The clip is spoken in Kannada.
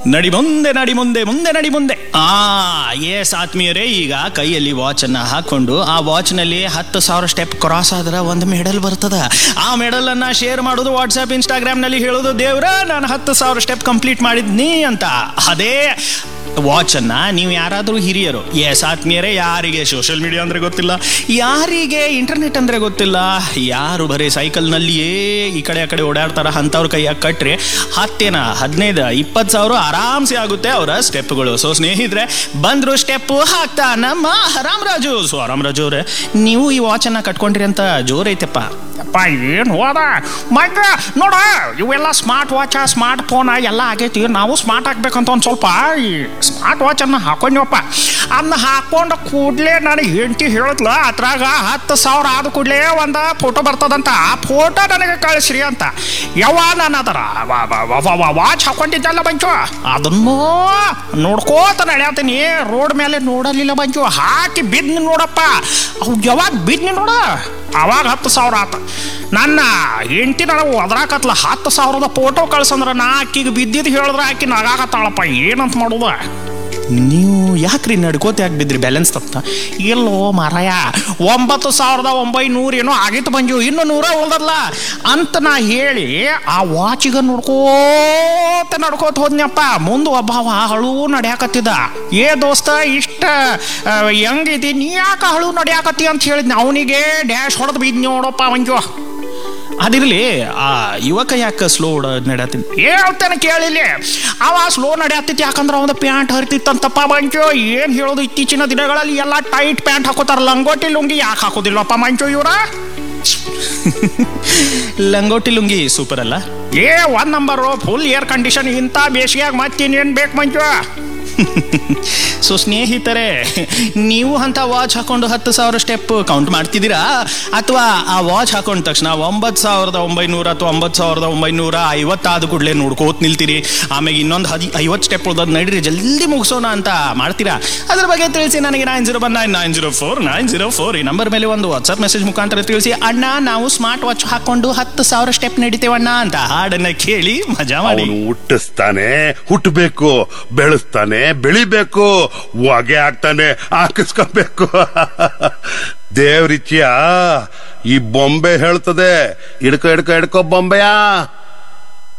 ನಡಿ ಮುಂದೆ ನಡಿ ಮುಂದೆ ಮುಂದೆ ನಡಿ ಮುಂದೆ ಆ ಎಸ್ ಆತ್ಮೀಯರೇ ಈಗ ಕೈಯಲ್ಲಿ ವಾಚ್ ಅನ್ನ ಹಾಕೊಂಡು ಆ ವಾಚ್ ನಲ್ಲಿ ಹತ್ತು ಸಾವಿರ ಸ್ಟೆಪ್ ಕ್ರಾಸ್ ಆದ್ರೆ ಒಂದು ಮೆಡಲ್ ಬರ್ತದ ಆ ಮೆಡಲ್ ಅನ್ನ ಶೇರ್ ಮಾಡೋದು ವಾಟ್ಸ್ಆಪ್ ಇನ್ಸ್ಟಾಗ್ರಾಮ್ ನಲ್ಲಿ ಹೇಳೋದು ದೇವ್ರ ನಾನು ಹತ್ತು ಸಾವಿರ ಸ್ಟೆಪ್ ಕಂಪ್ಲೀಟ್ ಮಾಡಿದ್ನಿ ಅಂತ ಅದೇ ವಾಚ್ ಅನ್ನ ನೀವು ಯಾರಾದರೂ ಹಿರಿಯರು ಎಸ್ ಆತ್ಮೀಯರೇ ಯಾರಿಗೆ ಸೋಷಿಯಲ್ ಮೀಡಿಯಾ ಅಂದ್ರೆ ಗೊತ್ತಿಲ್ಲ ಯಾರಿಗೆ ಇಂಟರ್ನೆಟ್ ಅಂದ್ರೆ ಗೊತ್ತಿಲ್ಲ ಯಾರು ಬರೀ ಸೈಕಲ್ನಲ್ಲಿಯೇ ಈ ಕಡೆ ಆ ಕಡೆ ಓಡಾಡ್ತಾರ ಅಂಥವ್ರ ಕೈಯಾಗ ಕಟ್ರಿ ಹತ್ತೇನ ಹದಿನೈದು ಇಪ್ಪತ್ತು ಸಾವಿರ ಆರಾಮ್ಸೆ ಆಗುತ್ತೆ ಅವರ ಸ್ಟೆಪ್ಗಳು ಸೊ ಸ್ನೇಹಿತರೆ ಬಂದ್ರು ಸ್ಟೆಪ್ ಹಾಕ್ತಾ ನಮ್ಮ ಹರಾಮ್ ರಾಜು ಸೊ ಹರಾಮ್ ರಾಜು ಅವ್ರೆ ನೀವು ಈ ವಾಚ್ ಅನ್ನ ಕಟ್ಕೊಂಡ್ರಿ ಅಂತ ಜೋರ್ ಐತೆಪ್ಪ ಅಪ್ಪ ಏನು ಹೋದ ಮಗ ನೋಡ ಇವೆಲ್ಲ ಸ್ಮಾರ್ಟ್ ವಾಚ ಸ್ಮಾರ್ಟ್ ಫೋನ್ ಎಲ್ಲ ಆಗೈತಿ ನಾವು ಸ್ಮಾರ್ಟ್ ಆಗ್ಬೇಕಂತ ಒಂದು ಸ್ವಲ್ಪ ಈ ಸ್ಮಾರ್ಟ್ ವಾಚನ್ನು ಹಾಕೊಂಡ್ವಪ್ಪ ಅದನ್ನ ಹಾಕೊಂಡು ಕೂಡಲೇ ನನಗೆ ಹೆಂಡತಿ ಹೇಳಿದ್ಲ ಅದ್ರಾಗ ಹತ್ತು ಸಾವಿರ ಆದ ಕೂಡಲೇ ಒಂದು ಫೋಟೋ ಬರ್ತದಂತ ಆ ಫೋಟೋ ನನಗೆ ಕಳಿಸ್ರಿ ಅಂತ ಯಾವ ನಾನು ಅದರ ವಾಚ್ ಹಾಕೊಂಡಿದ್ದಲ್ಲ ಬಂಚು ಅದನ್ನು ನೋಡ್ಕೋತ ನಡೆಯತ್ತೀನಿ ರೋಡ್ ಮೇಲೆ ನೋಡಲಿಲ್ಲ ಬಂಚು ಹಾಕಿ ಬಿದ್ದು ನೋಡಪ್ಪ ಅವು ಯಾವಾಗ ಬಿದ್ದು ನೋಡ ಅವಾಗ ಹತ್ತು ಸಾವಿರ ಆತ ನನ್ನ ಹೆಂಡತಿ ನನಗೆ ಒದರಾಕತ್ಲ ಹತ್ತು ಸಾವಿರದ ಫೋಟೋ ಕಳ್ಸಂದ್ರ ನಾ ಆಕಿಗೆ ಬಿದ್ದಿದ್ದು ಹೇಳಿದ್ರೆ ಆಕಿ ನಗಾಕತ್ತಾಳಪ್ಪ ಏನಂತ ಮಾಡೋದು ನೀವು ಯಾಕ್ರಿ ನಡ್ಕೋತ ಯಾಕೆ ಬಿದ್ರಿ ಬ್ಯಾಲೆನ್ಸ್ ತಪ್ಪ ಎಲ್ಲೋ ಮಾರಾಯ ಒಂಬತ್ತು ಸಾವಿರದ ಒಂಬೈನೂರು ಏನೋ ಆಗಿತ್ತು ಬಂಜು ಇನ್ನು ನೂರ ಉಳ್ದಲ್ಲ ಅಂತ ನಾ ಹೇಳಿ ಆ ವಾಚಿಗೆ ನೋಡ್ಕೋತ ನಡ್ಕೋತ ಹೋದ್ನಪ್ಪ ಮುಂದೆ ಒಬ್ಬವ ಹಳು ನಡ್ಯಾಕತ್ತಿದ ಏ ದೋಸ್ತ ಇಷ್ಟ ಆ, ಹೆಂಗಿದಿ ನೀ ಯಾಕ ಹಳು ನಡ್ಯಾಕತ್ತಿ ಅಂತ ಹೇಳಿದ್ನ ಅವನಿಗೆ ಡ್ಯಾಶ್ ಹೊಡೆದು ಬಿದ್ದು ನೋಡಪ್ಪ ಮಂಜು ಅದಿರ್ಲಿ ಆ ಯುವಕ ಯಾಕೆ ಸ್ಲೋ ನಡತೀನಿ ಹೇಳ್ತೇನೆ ಕೇಳಿಲ್ಲ ಅವ ಸ್ಲೋ ನಡೆಯತ್ತಿತ್ತು ಯಾಕಂದ್ರೆ ಅವನ ಪ್ಯಾಂಟ್ ಹರಿತಿತ್ತಂತಪ್ಪ ಮಂಚು ಏನು ಹೇಳೋದು ಇತ್ತೀಚಿನ ದಿನಗಳಲ್ಲಿ ಎಲ್ಲ ಟೈಟ್ ಪ್ಯಾಂಟ್ ಹಾಕೋತಾರ ಲಂಗೋಟಿ ಲುಂಗಿ ಯಾಕೆ ಹಾಕೋದಿಲ್ಲಪ್ಪ ಮಂಚು ಇವ್ರ ಲಂಗೋಟಿ ಲುಂಗಿ ಸೂಪರ್ ಅಲ್ಲ A one number full air condition ಇಂಥ ಬೇಸಿಗೆಯಾಗ ಮತ್ತಿನ್ನೇನು ಬೇಕು ಮಂಚು ಸೊ ಸ್ನೇಹಿತರೆ ನೀವು ಅಂತ ವಾಚ್ ಹಾಕೊಂಡು ಹತ್ತು ಸಾವಿರ ಸ್ಟೆಪ್ ಕೌಂಟ್ ಮಾಡ್ತಿದ್ದೀರಾ ಅಥವಾ ಆ ವಾಚ್ ಹಾಕೊಂಡ ತಕ್ಷಣ ಒಂಬತ್ತು ಸಾವಿರದ ಒಂಬೈನೂರ ಅಥವಾ ಒಂಬತ್ತು ಸಾವಿರದ ಒಂಬೈನೂರ ಐವತ್ತಾದ ಕೂಡಲೇ ನೋಡ್ಕೋತ ನಿಲ್ತೀರಿ ಆಮೇಲೆ ಇನ್ನೊಂದು ಹದಿ ಐವತ್ತು ಸ್ಟೆಪ್ ಉಳ್ದದ್ ನಡೀರಿ ಜಲ್ದಿ ಮುಗಿಸೋಣ ಅಂತ ಮಾಡ್ತೀರಾ ಅದ್ರ ಬಗ್ಗೆ ತಿಳಿಸಿ ನನಗೆ nine zero one nine nine zero four nine zero four ಈ ನಂಬರ್ ಮೇಲೆ ಒಂದು ವಾಟ್ಸಪ್ ಮೆಸೇಜ್ ಮುಖಾಂತರ ತಿಳಿಸಿ ಅಣ್ಣ ನಾವು ಸ್ಮಾರ್ಟ್ ವಾಚ್ ಹಾಕೊಂಡು ಹತ್ತು ಸಾವಿರ ಸ್ಟೆಪ್ ನಡಿತೇವಣ್ಣ ಅಂತ ಹಾಡನ್ನ ಕೇಳಿ ಮಜಾ ಮಾಡಿ ಅವನು ಹುಟ್ಟಿಸ್ತಾನೆ ಹುಟ್ಟಬೇಕು ಬೆಳೆಸ್ತಾನೆ ಬೆಳಿಬೇಕು ಹೊಗೆ ಹಾಕ್ತಾನೆ ಹಾಕಿಸ್ಕೋಬೇಕು ದೇವ್ರಿಚ್ಯ ಈ ಬೊಂಬೆ ಹೇಳ್ತದೆ ಹಿಡ್ಕೊ ಹಿಡ್ಕೊ ಹಿಡ್ಕೊ ಬೊಂಬೆಯ